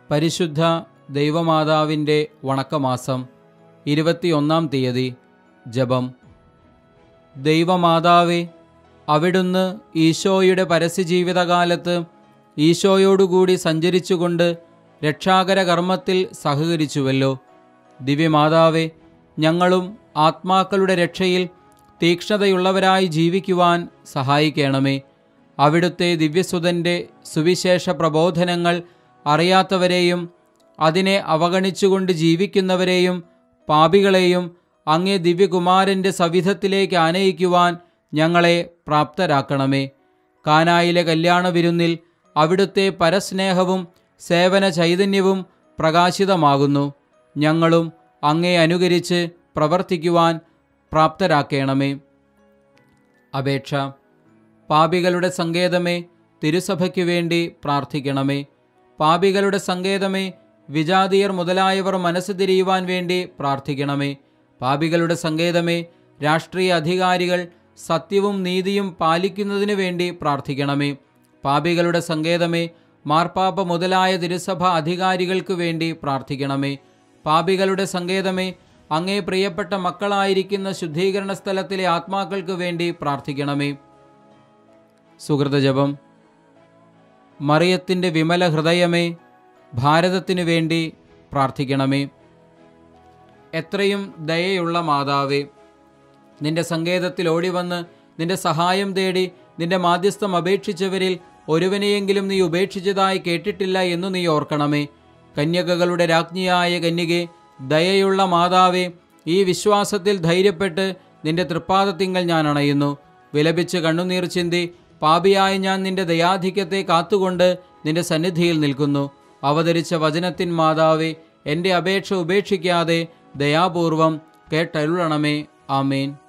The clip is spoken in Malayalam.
പരിശുദ്ധ ദൈവമാതാവിൻ്റെ വണക്കമാസം ഇരുപത്തിയൊന്നാം തീയതി ജപം ദൈവമാതാവേ അവിടുന്ന് ഈശോയുടെ പരസ്യജീവിതകാലത്ത് ഈശോയോടുകൂടി സഞ്ചരിച്ചുകൊണ്ട് രക്ഷാകര കർമ്മത്തിൽ സഹകരിച്ചുവല്ലോ ദിവ്യമാതാവേ ഞങ്ങളും ആത്മാക്കളുടെ രക്ഷയിൽ തീക്ഷ്ണതയുള്ളവരായി ജീവിക്കുവാൻ സഹായിക്കണമേ അവിടുത്തെ ദിവ്യസുതൻ്റെ സുവിശേഷ പ്രബോധനങ്ങൾ അറിയാത്തവരെയും അതിനെ അവഗണിച്ചുകൊണ്ട് ജീവിക്കുന്നവരെയും പാപികളെയും അങ്ങേ ദിവ്യകുമാരൻ്റെ സവിധത്തിലേക്ക് ആനയിക്കുവാൻ ഞങ്ങളെ പ്രാപ്തരാക്കണമേ കാനായിലെ കല്യാണ വിരുന്നിൽ അവിടുത്തെ പരസ്നേഹവും സേവന ചൈതന്യവും പ്രകാശിതമാകുന്നു ഞങ്ങളും അങ്ങേ അനുകരിച്ച് പ്രവർത്തിക്കുവാൻ പ്രാപ്തരാക്കണമേ അപേക്ഷ പാപികളുടെ സങ്കേതമേ തിരുസഭയ്ക്കു വേണ്ടി പ്രാർത്ഥിക്കണമേ പാപികളുടെ സങ്കേതമേ വിജാതീയർ മുതലായവർ മനസ്സ് തിരിയുവാൻ വേണ്ടി പ്രാർത്ഥിക്കണമേ പാപികളുടെ സങ്കേതമേ രാഷ്ട്രീയ അധികാരികൾ സത്യവും നീതിയും പാലിക്കുന്നതിനു വേണ്ടി പ്രാർത്ഥിക്കണമേ പാപികളുടെ സങ്കേതമേ മാർപ്പാപ്പ മുതലായ തിരുസഭ അധികാരികൾക്ക് വേണ്ടി പ്രാർത്ഥിക്കണമേ പാപികളുടെ സങ്കേതമേ അങ്ങേ പ്രിയപ്പെട്ട മക്കളായിരിക്കുന്ന ശുദ്ധീകരണ സ്ഥലത്തിലെ ആത്മാക്കൾക്ക് വേണ്ടി പ്രാർത്ഥിക്കണമേ സുഹൃതജപം മറിയത്തിൻ്റെ വിമല ഹൃദയമേ ഭാരതത്തിനു വേണ്ടി പ്രാർത്ഥിക്കണമേ എത്രയും ദയയുള്ള മാതാവേ നിന്റെ സങ്കേതത്തിൽ ഓടിവന്ന് നിന്റെ സഹായം തേടി നിന്റെ മാധ്യസ്ഥം അപേക്ഷിച്ചവരിൽ ഒരുവനെയെങ്കിലും നീ ഉപേക്ഷിച്ചതായി കേട്ടിട്ടില്ല എന്നു നീ ഓർക്കണമേ കന്യകകളുടെ രാജ്ഞിയായ കന്യകെ ദയയുള്ള മാതാവേ ഈ വിശ്വാസത്തിൽ ധൈര്യപ്പെട്ട് നിന്റെ തൃപ്പാദത്തിങ്കൽ ഞാൻ അണയുന്നു വിലപിച്ച് കണ്ണുനീർ ചിന്തി പാപിയായ ഞാൻ നിന്റെ ദയാധിക്യത്തെ കാത്തുകൊണ്ട് നിന്റെ സന്നിധിയിൽ നിൽക്കുന്നു അവതരിച്ച വചനത്തിൻ മാതാവേ എൻ്റെ അപേക്ഷ ഉപേക്ഷിക്കാതെ ദയാപൂർവം കേട്ടരുളണമേ ആമേൻ